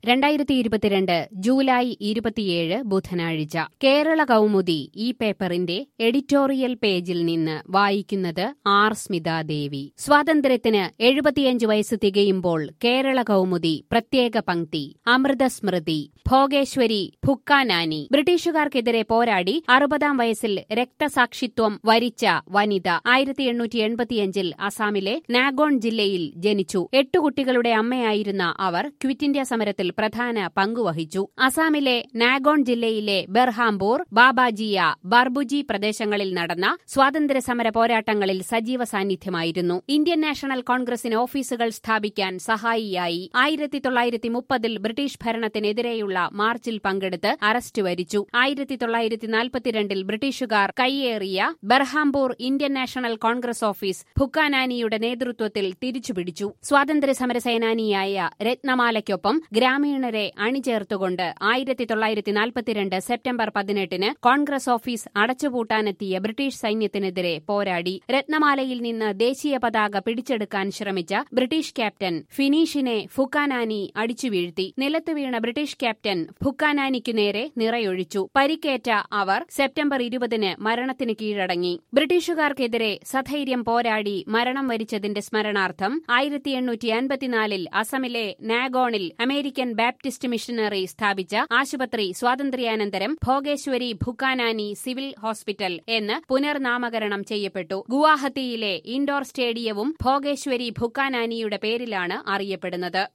രണ്ടായിരത്തി ഇരുപത്തിരണ്ട് ജൂലൈ ഇരുപത്തിയേഴ് ബുധനാഴ്ച കേരള കൗമുദി ഈ പേപ്പറിന്റെ എഡിറ്റോറിയൽ പേജിൽ നിന്ന് വായിക്കുന്നത് ആർ സ്മിതാദേവി സ്വാതന്ത്ര്യത്തിന് എഴുപത്തിയഞ്ച് വയസ്സ് തികയുമ്പോൾ കേരള കൗമുദി പ്രത്യേക പങ്ക്തി അമൃതസ്മൃതി ഭോഗേശ്വരി ഭുക്കാനാനി ബ്രിട്ടീഷുകാർക്കെതിരെ പോരാടി അറുപതാം വയസ്സിൽ രക്തസാക്ഷിത്വം വരിച്ച വനിത ആയിരത്തി എണ്ണൂറ്റി എൺപത്തിയഞ്ചിൽ അസാമിലെ നാഗോൺ ജില്ലയിൽ ജനിച്ചു എട്ടു കുട്ടികളുടെ അമ്മയായിരുന്ന അവർ ക്വിറ്റ് ഇന്ത്യ സമരത്തിൽ പ്രധാന പങ്കുവഹിച്ചു അസാമിലെ നാഗോൺ ജില്ലയിലെ ബെർഹാംപൂർ ബാബാജിയ ബർബുജി പ്രദേശങ്ങളിൽ നടന്ന സ്വാതന്ത്ര്യ സമര പോരാട്ടങ്ങളിൽ സജീവ സാന്നിധ്യമായിരുന്നു ഇന്ത്യൻ നാഷണൽ കോൺഗ്രസിന് ഓഫീസുകൾ സ്ഥാപിക്കാൻ സഹായിയായി ആയിരത്തി തൊള്ളായിരത്തി മുപ്പതിൽ ബ്രിട്ടീഷ് ഭരണത്തിനെതിരെയുള്ള മാർച്ചിൽ പങ്കെടുത്ത് അറസ്റ്റ് വരിച്ചു ആയിരത്തി തൊള്ളായിരത്തി നാൽപ്പത്തിരണ്ടിൽ ബ്രിട്ടീഷുകാർ കൈയേറിയ Barhampur Indian National Congress office ഭുക്കാനാനിയുടെ നേതൃത്വത്തിൽ തിരിച്ചുപിടിച്ചു സ്വാതന്ത്ര്യ സമര സേനാനിയായ രത്നമാലയ്ക്കൊപ്പം ഗ്രാമീണരെ അണിചേർത്തുകൊണ്ട് ആയിരത്തി തൊള്ളായിരത്തി നാൽപ്പത്തിരണ്ട് സെപ്റ്റംബർ പതിനെട്ടിന് കോൺഗ്രസ് ഓഫീസ് അടച്ചുപൂട്ടാനെത്തിയ ബ്രിട്ടീഷ് സൈന്യത്തിനെതിരെ പോരാടി രത്നമാലയിൽ നിന്ന് ദേശീയ പതാക പിടിച്ചെടുക്കാൻ ശ്രമിച്ച ബ്രിട്ടീഷ് ക്യാപ്റ്റൻ ഫിനീഷിനെ ഫുക്കാനാനി അടിച്ചു വീഴ്ത്തി നിലത്തു വീണ ബ്രിട്ടീഷ് ക്യാപ്റ്റൻ ഫുക്കാനാനിക്കു നേരെ നിറയൊഴിച്ചു പരിക്കേറ്റ അവർ സെപ്റ്റംബർ ഇരുപതിന് മരണത്തിന് കീഴടങ്ങി ബ്രിട്ടീഷുകാർക്കെതിരെ സധൈര്യം പോരാടി മരണം വരിച്ചതിന്റെ സ്മരണാർത്ഥം ആയിരത്തി എണ്ണൂറ്റി അൻപത്തിനാലിൽ അസമിലെ നാഗോണിൽ അമേരിക്കൻ ബാപ്റ്റിസ്റ്റ് മിഷനറി സ്ഥാപിച്ച ആശുപത്രി സ്വാതന്ത്ര്യാനന്തരം ഭോഗേശ്വരി ഭുക്കാനാനി സിവിൽ ഹോസ്പിറ്റൽ എന്ന് പുനർനാമകരണം ചെയ്യപ്പെട്ടു ഗുവാഹത്തിയിലെ ഇൻഡോർ സ്റ്റേഡിയവും ഭോഗേശ്വരി ഭുക്കാനാനിയുടെ പേരിലാണ് അറിയപ്പെടുന്നത്